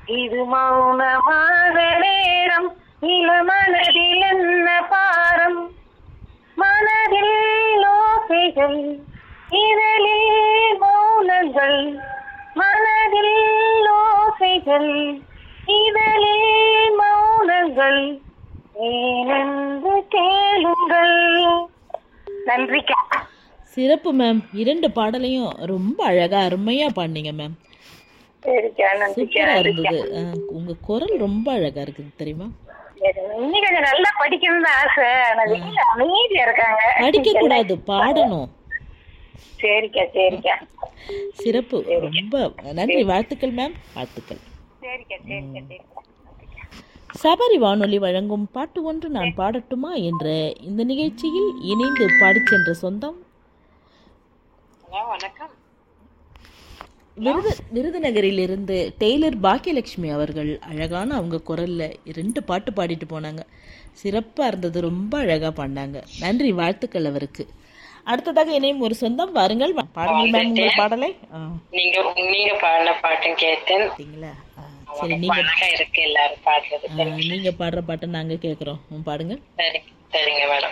இது மௌனமாக நேரம் இளமனதில் என்ன பாரம் மனதில் ஓசைகள் இதழில் மௌனங்கள் மனதில் ஓசைகள் இதழில் மௌனங்கள் ஏனென்று கேளுங்கள் நன்றிக்கா சிறப்பு மேம் இரண்டு பாடலையும் ரொம்ப அழகா அருமையா பாடினீங்க மேம் சரிக்கா நன்றிக்கா சூப்பரா நன்றிக்கா இருந்தது அஹ், உங்க குரல் ரொம்ப அழகா இருக்குது தெரியுமா சரி, இன்னும் கொஞ்சம் நல்லா படிக்கணும்னு ஆசை ஆனா வீட்டுல அமைதியா இருக்காங்க படிக்க கூடாது பாடணும் சரிக்கா சரிக்கா சிறப்பு ரொம்ப நன்றி வாழ்த்துக்கள் மேம் வாழ்த்துக்கள் சரிக்கா சரிக்கா சரிக்கா சபரி வானொலி வழங்கும் பாட்டு ஒன்று நான் பாடட்டுமா என்ற இந்த நிகழ்ச்சியில் இணைந்து பாடிச் சென்ற சொந்தம் ஹலோ வணக்கம் விருது விருதுநகரிலிருந்து டெய்லர் பாக்கியலட்சுமி அவர்கள் அழகான அவங்க குரல்ல ரெண்டு பாட்டு பாடிட்டு போனாங்க சிறப்பா இருந்தது ரொம்ப அழகா பாடினாங்க நன்றி வாழ்த்துக்கள் அவருக்கு அடுத்ததாக இணையும் ஒரு சொந்தம் வாருங்கள் பாடுங்கள் மேம் உங்கள் பாடலை ஆ, நீங்க நீங்க பாடின பாட்டும் கேட்டேன் பார்த்தீங்களா ஆ, சரி நீங்க அழகா இருக்கு எல்லாரும் பாடுறது ஆ, நீங்க பாடுற பாட்டை நாங்க கேட்குறோம் பாடுங்க சரி சரிங்க மேடம்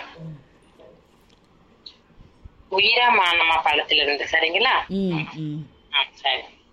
உயிரா மானமா படத்துல இருந்து சரிங்களா ம் ம் ஆ சரி